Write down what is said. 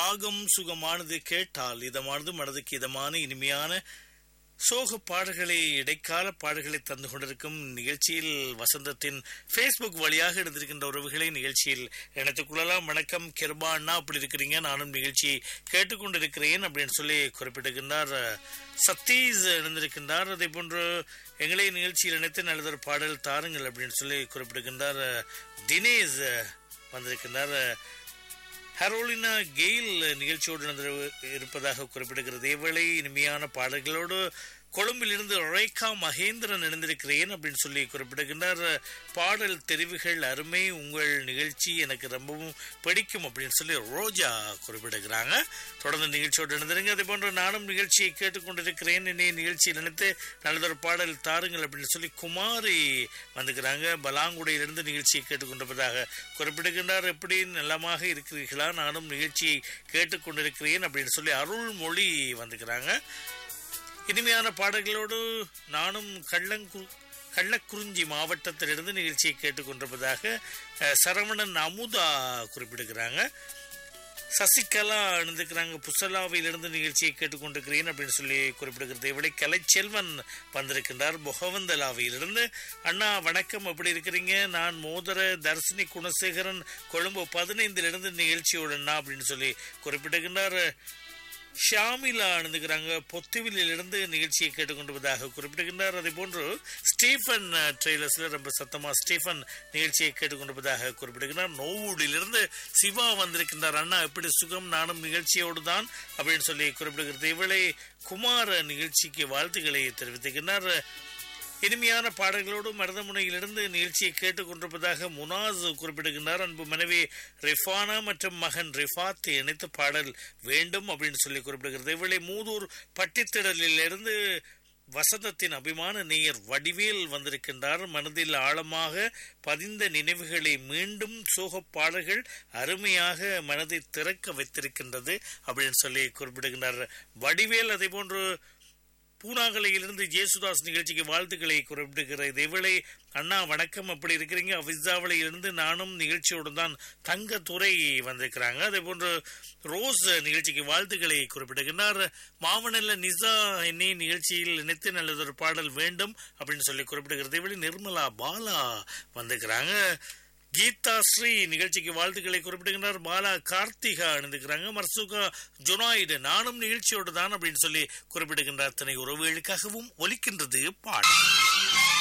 ராகம் சுகமானது கேட்டால் இதமானது மனதுக்கு இதமான இனிமையான சோக பாடல்களை இடைக்கால பாடல்களை தந்து கொண்டிருக்கும் நிகழ்ச்சியில் வசந்தத்தின் ஃபேஸ்புக் வழியாக எடுத்திருக்கின்ற உறவுகளை நிகழ்ச்சியில் இணைத்துக் கொள்ளலாம் வணக்கம் கிருபா அண்ணா அப்படி இருக்கிறீங்க நானும் நிகழ்ச்சியை கேட்டுக்கொண்டிருக்கிறேன் அப்படின்னு சொல்லி குறிப்பிட்டிருக்கின்றார் சத்தீஷ் இணைந்திருக்கின்றார் அதே போன்று எங்களை நிகழ்ச்சியில் இணைத்து நல்லதொரு பாடல் தாருங்கள் அப்படின்னு சொல்லி குறிப்பிட்டிருக்கின்றார் தினேஷ் வந்திருக்கின்றார் ஹரோலினா கெயில் நிகழ்ச்சியோடு நடந்து இருப்பதாக குறிப்பிடுகிறது இவளை இனிமையான பாடல்களோடு கொழும்பிலிருந்து ரேகா மகேந்திரன் இணைந்திருக்கிறேன் அப்படின்னு சொல்லி குறிப்பிடுகின்றார் பாடல் தெரிவுகள் அருமை உங்கள் நிகழ்ச்சி எனக்கு ரொம்பவும் பிடிக்கும் அப்படின்னு சொல்லி ரோஜா குறிப்பிடுகிறாங்க தொடர்ந்து நிகழ்ச்சியோடு இணைந்திருங்க அதே போன்று நானும் நிகழ்ச்சியை கேட்டுக்கொண்டிருக்கிறேன் என்னை நிகழ்ச்சியை நினைத்து நல்லதொரு பாடல் தாருங்கள் அப்படின்னு சொல்லி குமாரி வந்துக்கிறாங்க பலாங்குடியிலிருந்து நிகழ்ச்சியை கேட்டுக்கொண்டிருப்பதாக குறிப்பிடுகின்றார் எப்படி நலமாக இருக்கிறீர்களா நானும் நிகழ்ச்சியை கேட்டுக்கொண்டிருக்கிறேன் அப்படின்னு சொல்லி அருள்மொழி வந்துக்கிறாங்க இனிமையான பாடல்களோடு நானும் கள்ளங்கு கள்ளக்குறிஞ்சி மாவட்டத்திலிருந்து நிகழ்ச்சியை கேட்டுக்கொண்டிருப்பதாக சரவணன் அமுதா குறிப்பிடுகிறாங்க சசிகலா அணிந்துக்கிறாங்க புசலாவிலிருந்து நிகழ்ச்சியை கேட்டுக்கொண்டிருக்கிறேன் அப்படின்னு சொல்லி குறிப்பிடுகிறது இவளை கலைச்செல்வன் வந்திருக்கின்றார் முகவந்தலாவிலிருந்து அண்ணா வணக்கம் எப்படி இருக்கிறீங்க நான் மோதர தர்சினி குணசேகரன் கொழும்பு பதினைந்திலிருந்து நிகழ்ச்சியோடு அண்ணா அப்படின்னு சொல்லி குறிப்பிடுகின்றார் ஷாமிலா அணுந்துக்கிறாங்க பொத்துவிலிருந்து நிகழ்ச்சியை கேட்டுக்கொண்டிருப்பதாக குறிப்பிடுகின்றார் அதே போன்று ஸ்டீஃபன் ட்ரெய்லர்ஸ்ல ரொம்ப சத்தமா ஸ்டீஃபன் நிகழ்ச்சியை கேட்டுக்கொண்டிருப்பதாக குறிப்பிடுகிறார் நோவூடிலிருந்து சிவா வந்திருக்கின்றார் அண்ணா எப்படி சுகம் நானும் நிகழ்ச்சியோடு தான் அப்படின்னு சொல்லி குறிப்பிடுகிறது இவளை குமார நிகழ்ச்சிக்கு வாழ்த்துக்களை தெரிவித்துக்கின்றார் இனிமையான பாடல்களோடு மருதமுனையிலிருந்து நிகழ்ச்சியை கேட்டுக்கொண்டிருப்பதாக முனாஸ் குறிப்பிடுகின்றார் அன்பு மனைவி ரிஃபானா மற்றும் மகன் ரிஃபாத் இணைத்து பாடல் வேண்டும் அப்படின்னு சொல்லி குறிப்பிடுகிறது இவளை மூதூர் பட்டித்திடலிலிருந்து வசந்தத்தின் அபிமான நேயர் வடிவேல் வந்திருக்கின்றார் மனதில் ஆழமாக பதிந்த நினைவுகளை மீண்டும் சோக பாடல்கள் அருமையாக மனதை திறக்க வைத்திருக்கின்றது அப்படின்னு சொல்லி குறிப்பிடுகின்றார் வடிவேல் அதே போன்று பூனாகலையிலிருந்து ஜேசுதாஸ் நிகழ்ச்சிக்கு வாழ்த்துக்களை குறிப்பிடுகிறது இவளை அண்ணா வணக்கம் அப்படி இருக்கிறீங்க அவிசாவில இருந்து நானும் நிகழ்ச்சியோடு தான் தங்கத்துறை வந்திருக்கிறாங்க அதே போன்று ரோஸ் நிகழ்ச்சிக்கு வாழ்த்துக்களை குறிப்பிடுகின்றார் மாவனல்ல நிசா என்னை நிகழ்ச்சியில் இணைத்து நல்லதொரு பாடல் வேண்டும் அப்படின்னு சொல்லி குறிப்பிடுகிறது இவளை நிர்மலா பாலா வந்திருக்கிறாங்க கீதா ஸ்ரீ நிகழ்ச்சிக்கு வாழ்த்துக்களை குறிப்பிடுகின்றார் பாலா கார்த்திகா அணிந்துக்கிறாங்க மர்சுகா ஜொனாய்டு நானும் நிகழ்ச்சியோடு தான் அப்படின்னு சொல்லி குறிப்பிடுகின்றார் தன்னை உறவுகளுக்காகவும் ஒலிக்கின்றது பாடல்